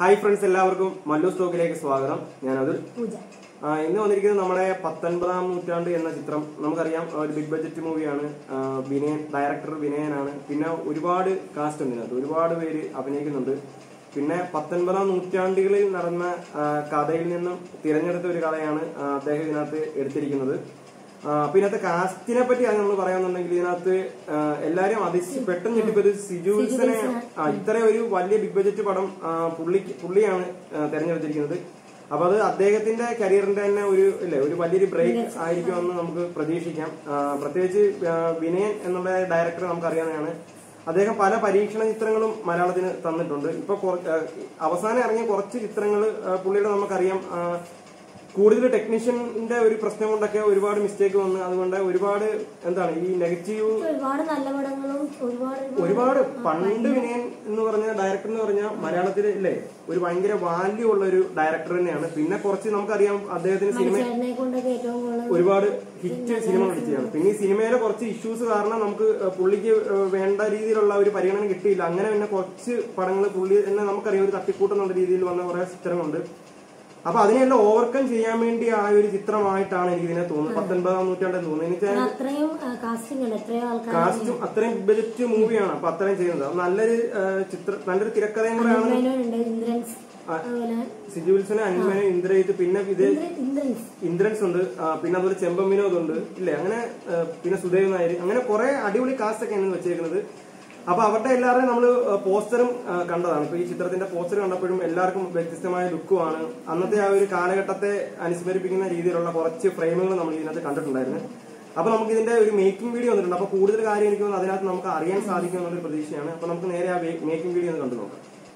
Hi friends എല്ലാവർക്കും മല്ലു സ്റ്റോക്കിലേക്ക് സ്വാഗതം ഞാനത് പൂജ ആ, ഇന്ന് വന്നിരിക്കുന്നത് നമ്മുടെ പത്തൊൻപതാം നൂറ്റാണ്ട് എന്ന ചിത്രം നമുക്കറിയാം ഒരു ബിഗ് ബഡ്ജറ്റ് മൂവിയാണ് ആ, വിനയൻ ഡയറക്ടർ വിനയനാണ് പിന്നെ ഒരുപാട് കാസ്റ്റ് ഉണ്ട് ഇതിനകത്ത് ഒരുപാട് പേര് അഭിനയിക്കുന്നുണ്ട് പിന്നെ പത്തൊൻപതാം നൂറ്റാണ്ടുകളിൽ നടന്ന ആ, കഥയിൽ നിന്നും തിരഞ്ഞെടുത്ത ഒരു കഥയാണ് ആ, അദ്ദേഹം ഇതിനകത്ത് എടുത്തിരിക്കുന്നത് ആ, അപ്പൊ ഇതിനകത്ത് കാസ്റ്റിനെ പറ്റി അത് നമ്മൾ പറയാന്നുണ്ടെങ്കിൽ ഇതിനകത്ത് ആ, എല്ലാരും അതിശ് പെട്ടെന്ന് ഞെട്ടിപ്പോ ഒരു സിജു വിൽസനെ ആ, ഇത്രയും ഒരു വലിയ ബിഗ് ബഡ്ജറ്റ് പടം ആ, പുള്ളിക്ക് പുള്ളിയാണ് ആ, തെരഞ്ഞെടുത്തിരിക്കുന്നത് അപ്പൊ അത് അദ്ദേഹത്തിന്റെ കരിയറിന്റെ തന്നെ ഒരു ഇല്ലേ ഒരു വലിയൊരു ബ്രേക്ക് ആയിരിക്കുമെന്ന് നമുക്ക് പ്രതീക്ഷിക്കാം ആ, പ്രത്യേകിച്ച് ആ, വിനയൻ എന്നുള്ള ഡയറക്ടർ നമുക്കറിയാവുന്നതാണ് അദ്ദേഹം പല പരീക്ഷണ ചിത്രങ്ങളും മലയാളത്തിന് തന്നിട്ടുണ്ട് ഇപ്പൊ കുറ- ആ, അവസാനം ഇറങ്ങിയ കുറച്ച് ചിത്രങ്ങൾ പുള്ളിയുടെ നമുക്കറിയാം ആ, കൂടുതൽ ടെക്നീഷ്യന്റെ ഒരു പ്രശ്നം കൊണ്ടൊക്കെ ഒരുപാട് മിസ്റ്റേക്ക് വന്ന് അതുകൊണ്ട് ഒരുപാട് എന്താണ് ഈ നെഗറ്റീവ് ഒരുപാട് നല്ല പടങ്ങളും ഒരുപാട് ഒരുപാട് പണ്ട് വിനയൻ എന്ന് പറഞ്ഞ ഡയറക്ടർ എന്ന് പറഞ്ഞാൽ മലയാളത്തിൽ ഇല്ലേ ഒരു ഭയങ്കര വാല്യൂ ഉള്ള ഒരു ഡയറക്ടർ തന്നെയാണ് പിന്നെ കുറച്ച് നമുക്കറിയാം അദ്ദേഹത്തിന് സിനിമ ചേട്ടനെ കൊണ്ടൊക്കെ ഏറ്റവും കൂടുതൽ ഒരുപാട് ഹിറ്റ് സിനിമകൾ ചെയ്യാണ് പിന്നെ ഈ സിനിമയിലെ കുറച്ച് ഇഷ്യൂസ് കാരണം നമുക്ക് ഏഹ്, പുള്ളിക്ക് ഏഹ്, വേണ്ട രീതിയിലുള്ള ഒരു പരിഗണന കിട്ടിയില്ല അങ്ങനെ പിന്നെ കുറച്ച് പടങ്ങൾ പുള്ളി തന്നെ നമുക്കറിയാം ഒരു തട്ടിക്കൂട്ടെന്നുള്ള രീതിയിൽ വന്ന കുറെ ചിത്രങ്ങളുണ്ട് അപ്പൊ അതിനെല്ലാം ഓവർകം ചെയ്യാൻ വേണ്ടി ആ ഒരു ചിത്രമായിട്ടാണ് എനിക്ക് ഇതിനെ തോന്നുന്നത് പത്തൊൻപതാം നൂറ്റാണ്ടെന്ന് തോന്നുന്നത് എനിക്ക് അത്രയും കാസ്റ്റിംഗ് ഉണ്ട് എത്രയോ ആൾക്കാർ കാസ്റ്റും അത്രയും ബജറ്റ് മൂവിയാണ് അപ്പൊ അത്രയും ചെയ്യുന്നത് അത് നല്ലൊരു ഏഹ്, ചിത്ര നല്ലൊരു തിരക്കഥയും കൂടെയാണ് മേനോനുണ്ട് ഇന്ദ്രൻസ് അതുപോലെ സിജു വിൽസന് അന്മനെ ഇന്ദ്രജിത്ത് പിന്നെ ഇത് ഇന്ദ്ര- ഇന്ദ്രൻസ് ഇന്ദ്രൻസ് ഉണ്ട് ആ, പിന്നെ അതുപോലെ ചെമ്പം വിനോദ് ഉണ്ട് ഇല്ലേ അങ്ങനെ ആ, പിന്നെ സുദേവ് നായർ അങ്ങനെ കുറെ അടിപൊളി കാസ്റ്റ് ഒക്കെയാണ് വെച്ചേക്കുന്നത് അപ്പൊ അവരുടെ എല്ലാവരുടെയും നമ്മൾ പോസ്റ്ററും ആ, കണ്ടതാണ് ഇപ്പൊ ഈ ചിത്രത്തിന്റെ പോസ്റ്റർ കണ്ടപ്പോഴും എല്ലാവർക്കും വ്യത്യസ്തമായ ലുക്കുമാണ് അന്നത്തെ ആ ഒരു കാലഘട്ടത്തെ അനുസ്മരിപ്പിക്കുന്ന രീതിയിലുള്ള കുറച്ച് ഫ്രെയിമുകൾ നമ്മൾ ഇതിനകത്ത് കണ്ടിട്ടുണ്ടായിരുന്നു അപ്പൊ നമുക്ക് ഇതിന്റെ ഒരു മേക്കിംഗ് വീഡിയോ വന്നിട്ടുണ്ട് അപ്പൊ കൂടുതൽ കാര്യം എനിക്ക് തോന്നുന്നു അതിനകത്ത് നമുക്ക് അറിയാൻ സാധിക്കും എന്നുള്ളൊരു പ്രതീക്ഷയാണ് അപ്പൊ നമുക്ക് നേരെ ആ മേക്കിംഗ് വീഡിയോ ഒന്ന് കണ്ടു നോക്കാം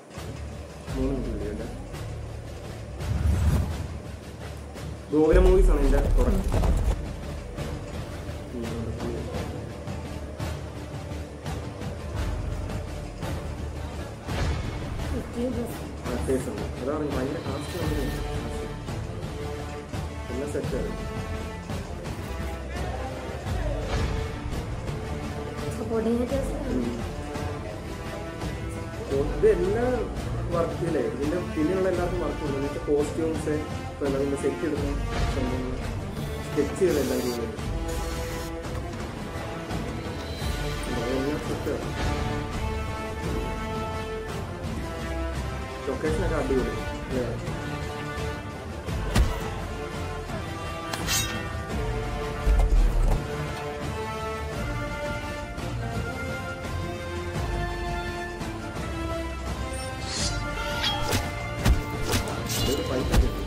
മൂന്ന് മിനിറ്റ് വീഡിയോ ഉണ്ട് ഗോകുല മൂവീസ് ആണ് ഇതിന്റെ തുടക്കം ഫിഫ്റ്റീൻ പ്ലസ് ആക്ടേഴ്സ് ഉണ്ട് അതാണ് ഭയങ്കര കാസ്റ്റ് എല്ലാ സെറ്റാണ് സപ്പോർട്ടിംഗ് ആക്ടേഴ്സ് ഇത് എല്ലാ വർക്കില്ലേ ഇതിന്റെ പിന്നെയുള്ള എല്ലാവർക്കും വർക്കുണ്ട് എന്നിട്ട് കോസ്റ്റ്യൂംസ് പിന്നെ അതിന്റെ സെറ്റ് എടുക്കും സ്കെച്ചുകൾ എല്ലാം ചെയ്യുന്നത് എല്ലാം സെറ്റാണ് ലൊക്കേഷനൊക്കെ അടിപൊളി അല്ലേ ഒരു പൈസ കിട്ടി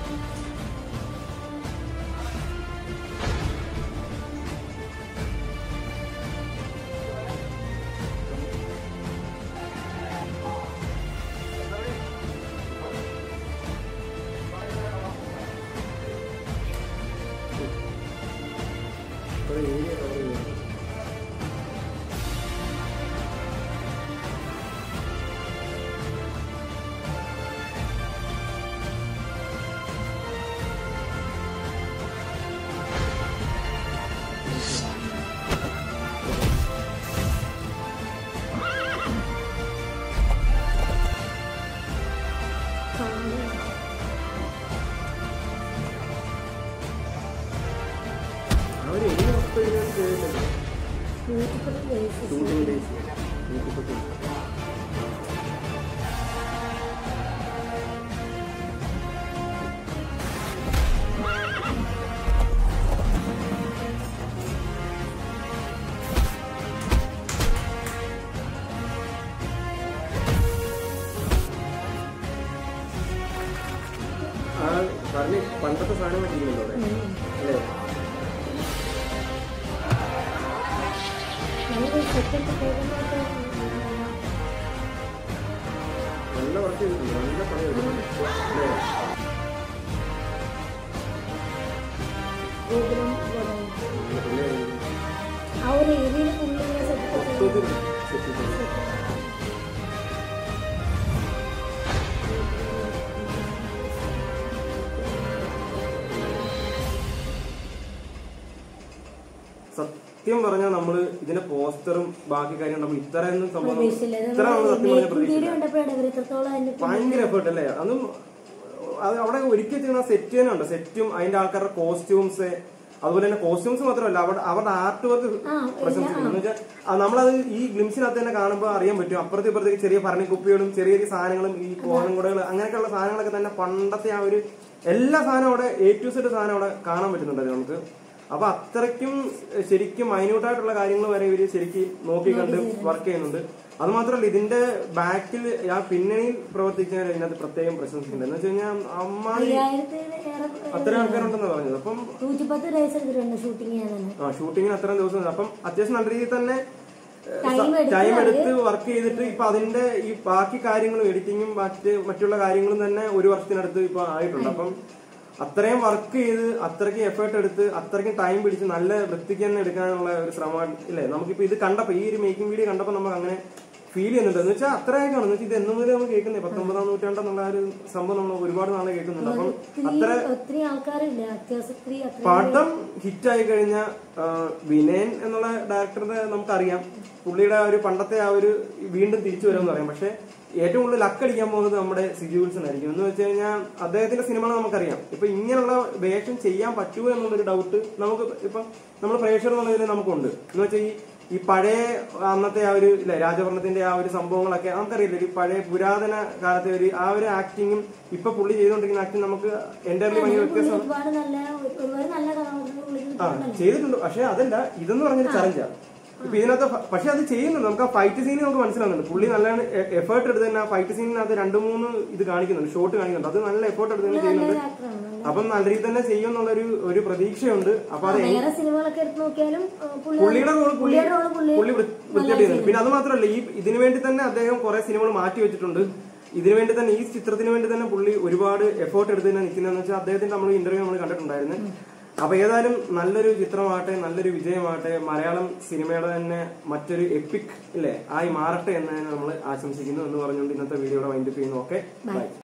ഒരു ഏരിയ കവർ ചെയ്യുന്നു അവർ ഏരിയ മൊത്തം ഇതിനകത്ത് ചെയ്തിട്ടുണ്ട് beautiful places shooting days beautiful ആ പറഞ്ഞ് പണ്ടത്തെ സാധനം പറ്റിയിരുന്നല്ലോ അവിടെ അല്ലേ നല്ലൊരു സെറ്റപ്പ് പോകുന്നതൊക്കെ നല്ല വർക്ക് ചെയ്തിട്ടുണ്ട് നല്ല പണി ചെയ്തിട്ടുണ്ട് അല്ലേ ഗോപുരം നല്ല പുള്ളി ആയിരുന്നു. ആ ഒരു ഏരിയയിൽ ഫുള്ളിങ്ങനെ സെറ്റപ്പ് മൊത്തത്തിൽ set ചെയ്തിട്ടുണ്ട്. സത്- സത്യം പറഞ്ഞാൽ നമ്മള് ഇതിന്റെ പോസ്റ്ററും ബാക്കി കാര്യം നമ്മൾ ഇത്രയൊന്നും സംഭവം പ്രതീക്ഷിച്ചില്ല ഇത്ര നമ്മൾ സത്യം പറഞ്ഞ വീഡിയോ പ്രതീക്ഷിച്ചില്ല കണ്ടപ്പോഴാണ് ഇവർ ഇത്രത്തോളം അതിന്റെ ഭയങ്കര എഫേർട്ട് അല്ലേ അതും അത് അവിടെ ഒരിക്കൽ ചെയ്യുന്ന സെറ്റ് തന്നെ ഉണ്ട് സെറ്റും അതിന്റെ ആൾക്കാരുടെ കോസ്റ്റ്യൂംസ് അതുപോലെ തന്നെ കോസ്റ്റ്യൂംസ് മാത്രമല്ല അവിടെ അവരുടെ ആർട്ട് വർക്ക് ആ, പ്രശംസിക്കുന്നു എന്ന് വെച്ചാൽ ആ, നമ്മളത് ഈ ഗ്ലിംസിനകത്ത് തന്നെ കാണുമ്പോൾ അറിയാൻ പറ്റും അപ്പുറത്തെ ഇപ്പുറത്തേക്ക് ചെറിയ ഭരണിക്കുപ്പികളും ചെറിയ ചെറിയ സാധനങ്ങളും ഈ കോണംകുടകൾ അങ്ങനെയൊക്കെയുള്ള സാധനങ്ങളൊക്കെ തന്നെ പണ്ടത്തെ ആ ഒരു എല്ലാ സാധനവും അവിടെ എ ടു സെറ്റ് സാധനം അവിടെ കാണാൻ പറ്റുന്നുണ്ടല്ലോ നമുക്ക് അപ്പൊ അത്രയ്ക്കും ശരിക്കും മൈന്യൂട്ടായിട്ടുള്ള കാര്യങ്ങൾ വരെ ഇവര് ശരിക്കും നോക്കി കണ്ട് വർക്ക് ചെയ്യുന്നുണ്ട് അത് മാത്രമല്ല ഇതിന്റെ ബാക്കിൽ ആ പിന്നണിയിൽ പ്രവർത്തിക്കാൻ ഇതിനകത്ത് പ്രത്യേകം പ്രശംസിക്കുന്നുണ്ട് എന്ന് വെച്ച് കഴിഞ്ഞാൽ അമ്മായി അയ്യായിരത്തിലേറെ അത്ര ആൾക്കാരുണ്ടെന്ന് പറഞ്ഞത് അപ്പം നൂറ്റിപ്പത്ത് ഡേയ്സ് എടുത്തിട്ടുണ്ട് ഷൂട്ടിങ് ചെയ്യാൻ തന്നെ ആ ഷൂട്ടിങ്ങിന് അത്രയും ദിവസം ഉണ്ട്. അപ്പം അത്യാവശ്യം നല്ല രീതിയിൽ തന്നെ Time എടുത്ത് ടൈം എടുത്ത് വർക്ക് ചെയ്തിട്ട് ഇപ്പൊ അതിന്റെ ഈ ബാക്കി കാര്യങ്ങളും എഡിറ്റിങ്ങും മറ്റ് മറ്റുള്ള കാര്യങ്ങളും തന്നെ ഒരു വർഷത്തിനടുത്ത് ഇപ്പൊ ആയിട്ടുണ്ട് അപ്പം അത്രയും വർക്ക് ചെയ്ത് അത്രയ്ക്കും എഫേർട്ട് എടുത്ത് അത്രയ്ക്കും ടൈം പിടിച്ച് നല്ല വൃത്തിക്ക് തന്നെ എടുക്കാനുള്ള ഒരു ശ്രമം ഇല്ലേ നമുക്കിപ്പോ ഇത് കണ്ടപ്പോ ഈ ഒരു മേക്കിംഗ് വീഡിയോ കണ്ടപ്പോ നമുക്ക് അങ്ങനെ ഫീൽ ചെയ്യുന്നുണ്ട് എന്ന് വെച്ചാൽ അത്രയൊക്കെ എന്ന് വെച്ചാൽ ഇത് എന്ന് മുതൽ നമ്മൾ കേൾക്കുന്നത് പത്തൊമ്പതാം നൂറ്റാണ്ടെന്നുള്ള ആ ഒരു സംഭവം നമ്മൾ ഒരുപാട് നാളെ കേൾക്കുന്നുണ്ട് അപ്പം ഒത്തിരി ഒത്തിരി ആൾക്കാരില്ല അത്യാവശ്യം ഒത്തിരി അത്ര പടം ഹിറ്റായി കഴിഞ്ഞ വിനയൻ എന്നുള്ള ഡയറക്ടറുടെ നമുക്കറിയാം പുള്ളിയുടെ ആ ഒരു പണ്ടത്തെ ആ ഒരു വീണ്ടും തിരിച്ചു വരുമെന്ന് പറയാം പക്ഷെ ഏറ്റവും കൂടുതൽ ലക്കടിക്കാൻ പോകുന്നത് നമ്മുടെ സിജു വിൽസൺ ആയിരിക്കും എന്ന് വെച്ച് കഴിഞ്ഞാൽ അദ്ദേഹത്തിന്റെ സിനിമകൾ നമുക്കറിയാം ഇപ്പൊ ഇങ്ങനെയുള്ള വേഷം ചെയ്യാൻ പറ്റുമോ എന്നുള്ളൊരു ഡൗട്ട് നമുക്ക് ഇപ്പൊ നമ്മൾ പ്രേക്ഷകർ എന്നുള്ളതിൽ നമുക്കുണ്ട് എന്ന് വെച്ചാൽ ഈ ഈ പഴയ അന്നത്തെ ആ ഒരു ഇല്ല രാജഭരണത്തിന്റെ ആ ഒരു സംഭവങ്ങളൊക്കെ നമുക്കറിയില്ല ഒരു പഴയ പുരാതന കാലത്തെ ഒരു ആ ഒരു ആക്ടിങ്ങും ഇപ്പൊ പുള്ളി ചെയ്തുകൊണ്ടിരിക്കുന്ന ആക്ടിങ് നമുക്ക് എന്റർലി ഭയങ്കര വ്യത്യാസം ഒരുപാട് നല്ല ഒരുപാട് നല്ല കഥാപാത്രങ്ങൾ പുള്ളിക്ക് ആ ചെയ്തിട്ടുണ്ട് പക്ഷെ അതല്ല ഇതെന്ന് പറഞ്ഞൊരു ചലഞ്ചാ ഇപ്പൊ ഇതിനകത്ത് ഫ- പക്ഷെ അത് ചെയ്യുന്നുണ്ട് നമുക്ക് ആ ഫൈറ്റ് സീനിൽ നമുക്ക് മനസ്സിലാവുന്നുണ്ട് പുള്ളി നല്ല എഫേർട്ട് എടുത്ത് തന്നെ ആ ഫൈറ്റ് സീനിനകത്ത് രണ്ട് മൂന്ന് ഇത് കാണിക്കുന്നുണ്ട് ഷോട്ട് കാണിക്കുന്നുണ്ട് അത് നല്ല എഫേർട്ട് എടുത്ത് തന്നെ ചെയ്യുന്നുണ്ട് നല്ലൊരു ആക്ടറാണ് അപ്പം നല്ല രീതിയിൽ തന്നെ ചെയ്യും എന്നുള്ളൊരു ഒരു പ്രതീക്ഷയുണ്ട് അപ്പൊ അത് വേറെ സിനിമകളൊക്കെ എടുത്ത് നോക്കിയാലും ആ, പുള്ളി പുള്ളിയുടെ റോൾ പുള്ളി പുള്ളിയുടെ റോള് പുള്ളി പുള്ളി വൃ- വൃത്തിയായിട്ട് ചെയ്യുന്നുണ്ട് പിന്നെ അത് മാത്രമല്ല ഈ ഇതിനു വേണ്ടി തന്നെ അദ്ദേഹം കുറെ സിനിമകൾ മാറ്റി വെച്ചിട്ടുണ്ട് ഇതിനു വേണ്ടി തന്നെ ഈ ചിത്രത്തിന് വേണ്ടി തന്നെ പുള്ളി ഒരുപാട് എഫേർട്ട് എടുത്ത് തന്നെ നിൽക്കുന്നതെന്ന് വെച്ചാൽ അദ്ദേഹത്തിന്റെ നമ്മൾ ഇന്റർവ്യൂ നമ്മൾ കണ്ടിട്ടുണ്ടായിരുന്നു അപ്പൊ ഏതായാലും നല്ലൊരു ചിത്രമാകട്ടെ നല്ലൊരു വിജയമാകട്ടെ മലയാളം സിനിമയുടെ തന്നെ മറ്റൊരു എപ്പിക് ഇല്ലേ ആയി മാറട്ടെ എന്ന് തന്നെ നമ്മൾ ആശംസിക്കുന്നു എന്ന് പറഞ്ഞുകൊണ്ട് ഇന്നത്തെ വീഡിയോയുടെ വൈൻഡപ്പ് ചെയ്യുന്നു ഓക്കെ ബൈ